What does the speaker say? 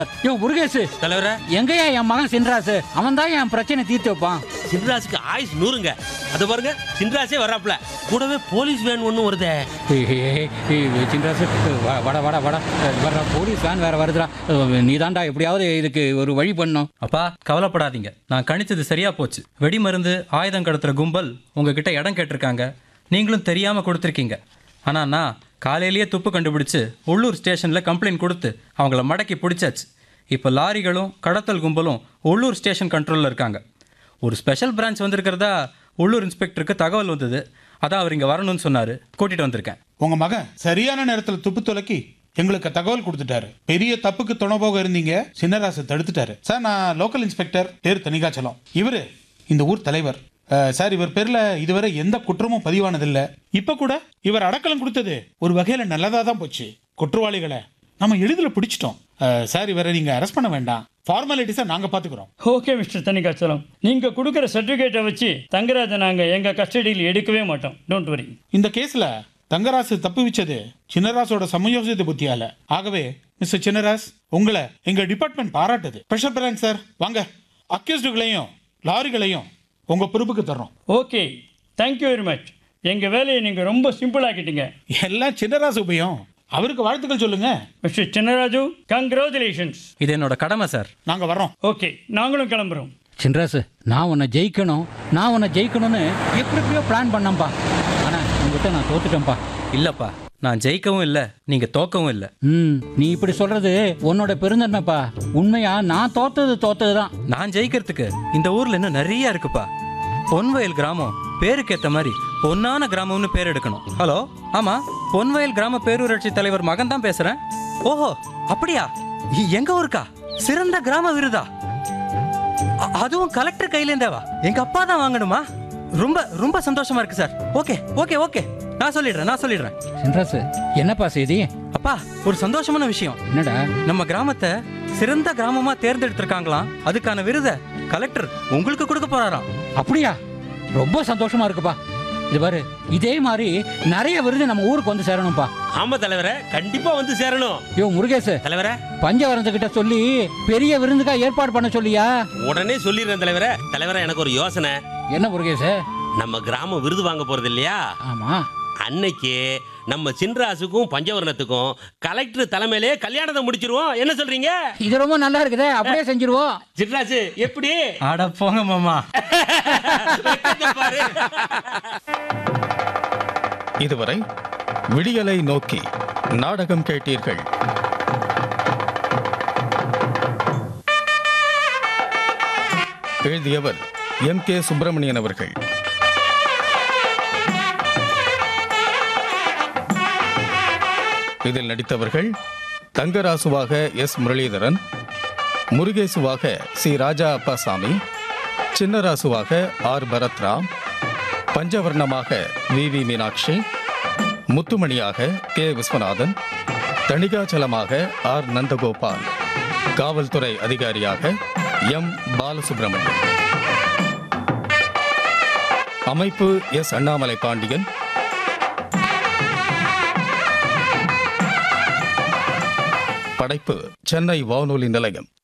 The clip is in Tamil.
யோ முருகேசு தலைவரே எங்கயா என் மகன் சின்ராசு அவன் தான் என் பிரச்சனை தீர்த்து வைப்பான் சின்ராஸுக்கு ஆயுஸ் நூறுங்க அது பாருங்க சின்ராஸே வர்றாப்ல கூடவே போலீஸ் வேன் ஒன்றும் வருதே ஏய், ஏய், ஏய், சின்ராசு வா- வாடா வாடா வாடா வர்றா போலீஸ் வேன் வேற வருதுடா நீ தாண்டா எப்படியாவது இதுக்கு ஒரு வழி பண்ணும் அப்பா கவலைப்படாதீங்க நான் கணிச்சது சரியா போச்சு வெடி மருந்து ஆயுதம் கடத்துற கும்பல் உங்ககிட்ட இடம் கேட்டிருக்காங்க நீங்களும் தெரியாம கொடுத்துருக்கீங்க ஆனா நான் காலையிலேயே துப்பு கண்டுபிடிச்சு உள்ளூர் ஸ்டேஷன்ல கம்ப்ளைண்ட் கொடுத்து அவங்கள மடக்கி பிடிச்சாச்சு இப்போ லாரிகளும் கடத்தல் கும்பலும் உள்ளூர் ஸ்டேஷன் கண்ட்ரோலில் இருக்காங்க ஒரு ஸ்பெஷல் பிரான்ச் வந்திருக்கிறதா உள்ளூர் இன்ஸ்பெக்டருக்கு தகவல் வந்தது அதான் அவர் இங்கே வரணும்னு சொன்னார் கூட்டிகிட்டு வந்திருக்கேன் உங்க மகன் சரியான நேரத்துல துப்பு துலக்கி எங்களுக்கு தகவல் கொடுத்துட்டாரு பெரிய தப்புக்கு துணை போக இருந்தீங்க சின்னராசு தடுத்துட்டாரு சார் நான் லோக்கல் இன்ஸ்பெக்டர் பேர் தனிகாச்சலம் இவரு இந்த ஊர் தலைவர் அஹ், சார் இவர் பேர்ல இதுவரை எந்த குற்றமும் பதிவானதில்ல இப்ப கூட இவர் அடக்கலம் கொடுத்தது ஒரு வகையில நல்லதா தான் போச்சு குற்றவாளிகளை நம்ம எளிதில் பிடிச்சிட்டோம் அஹ், சார் இவரை நீங்க அரெஸ்ட் பண்ண வேண்டாம் ஃபார்மாலிட்டிஸை நாங்க பாத்துக்கிறோம் ஓகே மிஸ்டர் தனிகாச்சலம் நீங்கள் கொடுக்குற சர்டிஃபிகேட்டை வச்சு தங்கராஜை நாங்கள் எங்கள் கஸ்டடியில் எடுக்கவே மாட்டோம் டோன்ட் வரி இந்த கேஸ்ல தங்கராசு தப்பு வச்சது சின்னராசோட சமயோசித புத்தியால ஆகவே மிஸ்டர் சின்னராஸ் உங்களை எங்க டிபார்ட்மெண்ட் பாராட்டுது ப்ரெஷர் பிரான்ச் சார் வாங்க அக்யூஸ்டுகளையும் லாரிகளையும் உங்க பொறுப்புக்கு தர்றோம் ஓகே தேங்க்யூ வெரி மச் எங்கள் வேலையை நீங்கள் ரொம்ப சிம்பிள் ஆக்கிட்டீங்க எல்லாம் சின்னராசு உபயம் அவருக்கு வாழ்த்துக்கள் சொல்லுங்க மிஸ்டர் சின்னராஜு கங்க்ராச்சுலேஷன்ஸ் இது என்னோட கடமை சார் நாங்க வர்றோம் ஓகே நாங்களும் கிளம்புறோம் சின்ராசு நான் உன்னை ஜெயிக்கணும் நான் உன்னை ஜெயிக்கணும்னு எப்படி எப்படியோ பிளான் பண்ணேன்ப்பா ஆனால் உங்ககிட்ட நான் தோத்துட்டேன்ப்பா இல்லைப்பா நான் ஜெயிக்கவும் இல்லை நீங்கள் தோக்கவும் இல்லை ம் நீ இப்படி சொல்றது உன்னோட பெருந்தன்மைப்பா உண்மையா நான் தோத்தது தோத்தது தான் நான் ஜெயிக்கிறதுக்கு இந்த ஊர்ல இன்னும் நிறைய இருக்குப்பா பொன்வயல் கிராமம் பேருக்கு ஏத்த மாதிரி பொன்னான கிராமம்னு பேர் எடுக்கணும் ஹலோ ஆமா பொன்வயல் கிராம பேரூராட்சி தலைவர் மகன் தான் பேசுறேன் ஓஹோ அப்படியா இ- எங்க ஊருக்கா சிறந்த கிராம விருதா அ- அதுவும் கலெக்டர் கையிலேருந்தேவா எங்க அப்பா தான் வாங்கணுமா ரொம்ப ரொம்ப சந்தோஷமா இருக்கு சார் ஓகே ஓகே ஓகே நான் சொல்லிடுறேன் நான் சொல்லிடுறேன் சின்ராசு என்னப்பா செய்தி அப்பா ஒரு சந்தோஷமான விஷயம் என்னடா நம்ம கிராமத்தை சிறந்த கிராமமா தேர்ந்தெடுத்திருக்காங்களாம் அதுக்கான விருதை கலெக்டர் உங்களுக்கு கொடுக்க போறாராம் அப்படியா ரொம்ப சந்தோஷமா இருக்குப்பா இது பாரு இதே மாதிரி நிறைய விருது நம்ம ஊருக்கு வந்து சேரணும்ப்பா ஆமா தலைவரே கண்டிப்பா வந்து சேரணும் யோ முருகேசு தலைவரே பஞ்சவரந்துகிட்ட சொல்லி பெரிய விருந்துக்கா ஏற்பாடு பண்ண சொல்லியா உடனே சொல்லிடுறேன் தலைவரே தலைவரே எனக்கு ஒரு யோசனை என்ன முருகேசு நம்ம கிராமம் விருது வாங்க போறது இல்லையா ஆமா அன்னைக்கு நம்ம சின்ராசுக்கும் பஞ்சவர்ணத்துக்கும் கலெக்டர் தலைமையிலே கல்யாணத்தை முடிச்சிருவோம் என்ன சொல்றீங்க இது ரொம்ப நல்லா இருக்குதே அப்படியே செஞ்சிருவோம் சின்ராசு எப்படி அட போங்க மாமா வெக்கத்தை பாரு. இதுவரை விடியலை நோக்கி நாடகம் கேட்டீர்கள் எழுதியவர் எம் கே சுப்பிரமணியன் அவர்கள் இதில் நடித்தவர்கள் தங்கராசுவாக எஸ் முரளிதரன் முருகேசுவாக சி ராஜா அப்பாசாமி சின்னராசுவாக ஆர் பரத்ராம் பஞ்சவர்ணமாக வி வி மீனாட்சி முத்துமணியாக கே விஸ்வநாதன் தணிகாச்சலமாக ஆர் நந்தகோபால் காவல்துறை அதிகாரியாக எம் பாலசுப்ரமணியன் அமைப்பு எஸ் அண்ணாமலை பாண்டியன் படைப்பு சென்னை வானொலி நிலையம்